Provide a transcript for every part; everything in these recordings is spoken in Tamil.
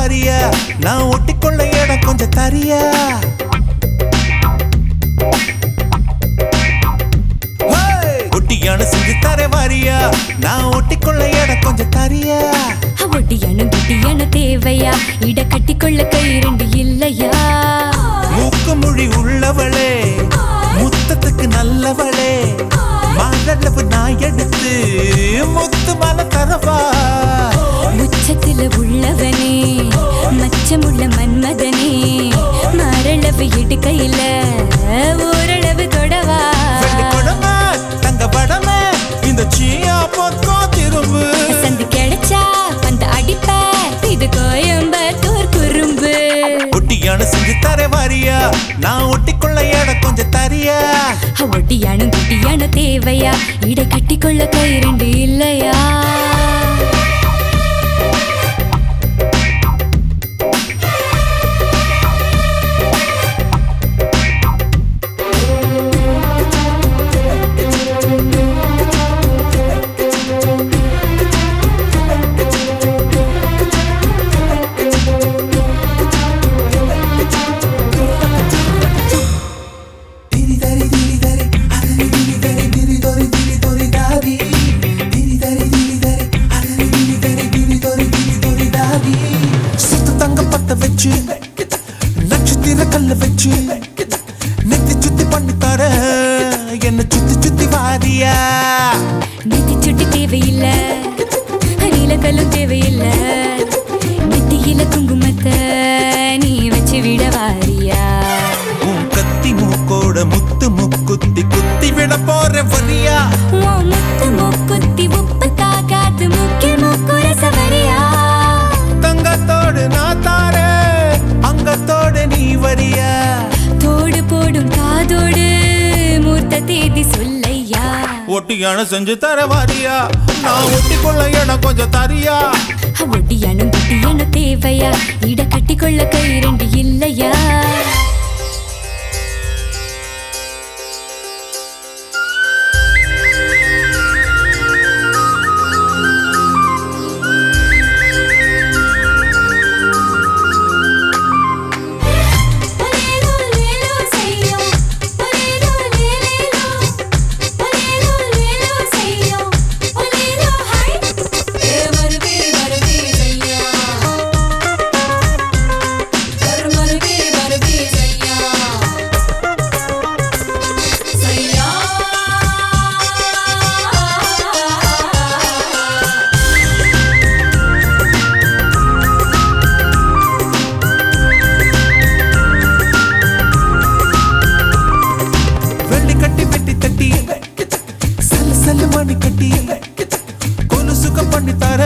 வாரியா நான் ஒட்டிக்கொள்ள இடம் கொஞ்சம் தரியா ஹேய்! ஒட்டியான செஞ்சு தர வாரியா நான் ஒட்டிக்கொள்ள இடம் கொஞ்சம் தரியா ஒட்டியானும் குட்டியானும் தேவையா இட கட்டிக்கொள்ள கை ரெண்டு இல்லையா மூக்கு மொழி உள்ளவளே முத்தத்துக்கு நல்லவளே மகளவு நான் எடுத்து முத்து மலை தரவா உச்சத்துல உள்ளவனே மச்சமுள்ள மன்மதனே மரளவு இடுக்கையில ஓரளவு தொடவா வெள்ளி குடமே தங்க படமே இந்த சீயா பக்கம் திரும்பு சந்து கிடைச்சா அந்த அடிப்ப இது கோயம்பத்தூர் குறும்பு ஒட்டியான செஞ்சு தர வாரியா நான் ஒட்டிக்கொள்ள இடம் கொஞ்சம் தரியா ஒட்டியானும் குட்டியானும் தேவையா இட கட்டிக்கொள்ள கை ரெண்டு இல்லையா திரிதரி திரிதரி அதனி திரிதரி திரிதொரி திரிதொரி தாதி திரிதரி திரிதரி அதனி திரிதரி திரிதொரி திரிதொரி தாதி சுத்து தங்க பத்த வச்சு நட்சத்திர கல்ல வச்சு நெத்தி சுத்தி பண்ணி தர என்ன சுத்தி சுத்தி வாரியா நெத்தி சுட்டி தேவையில்ல நீலக்கல்லும் தேவையில்ல நெத்தியில குங்குமத்தை நீ வச்சு விட வாரியா உன் கத்தி மூக்கோட முத்து முக்குத்தி குத்தி விட போற வரியா உன் முத்து மூக்குத்தி உப்பு தாகாது மூக்கில் மூக்குர சவரியா தங்கத்தோடு நான் தாரே அங்கத்தோடு நீ வரியா தோடு போடும் காதோடு மூர்த்த தேதி சொல்லையா ஒட்டியான செஞ்சு தர வாரியா நான் ஒட்டிக்கொள்ள இடம் கொஞ்சம் தரியா ஒட்டியானும் குட்டியானும் தேவையா இட கட்டிக்கொள்ள கை ரெண்டு இல்லையா வெள்ளி கட்டி வெட்டி தட்டி சல்லு சல்லு மணி கட்டி கொலு சுகம் பண்ணி தர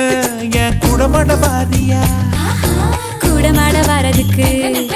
என் குடமட வாரியா கூட மாட வரதுக்கு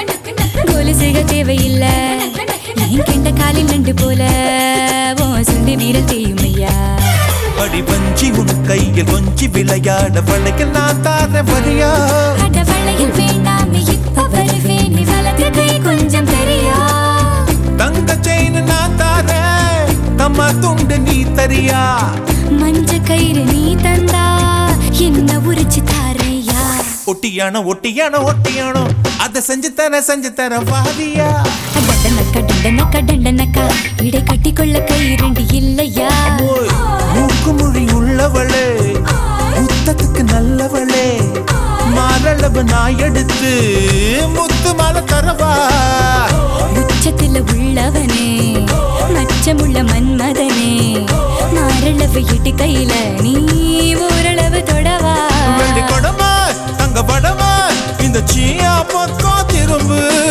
கொலுசுக தேவையில்ல என் கெண்ட காலில் நண்டு போல ஓ சுண்டி வீர செய்யுமையா அடி வஞ்சி உன் கையில் கொஞ்சி விளையாட வளையில் நான் தார வரியா அட வளையில் வேண்டாம் இப்ப வருவேன் நீ வலது கை கொஞ்சம் தெரியா தங்க செயின் நான் தாரேன் தம்மா துண்டு நீ தரியா மஞ்ச கயிறு நீ தந்தா என்ன உரிச்சு தாரையா ஒட்டியானோ ஒட்டியானோ ஒட்டியானோ அதை செஞ்சு தர செஞ்சு தர வாரியா டண்டனக்கா டண்டனக்கா டண்டனக்கா இடை கட்டிக்கொள்ள கை ரெண்டு இல்லையா ஓய், மூக்கு மொழி உள்ளவளே முத்தத்துக்கு நல்லவளே மாரளவு நான் எடுத்து முத்து மாலை தரவா உச்சத்துல உள்ளவனே மச்சமுள்ள மன்மதனே மாரளவு இட்டு கையில நீ ஓரளவு தொடவா வெள்ளி கொடமா தங்க படமா இந்த சீயா பக்கம் திரும்பு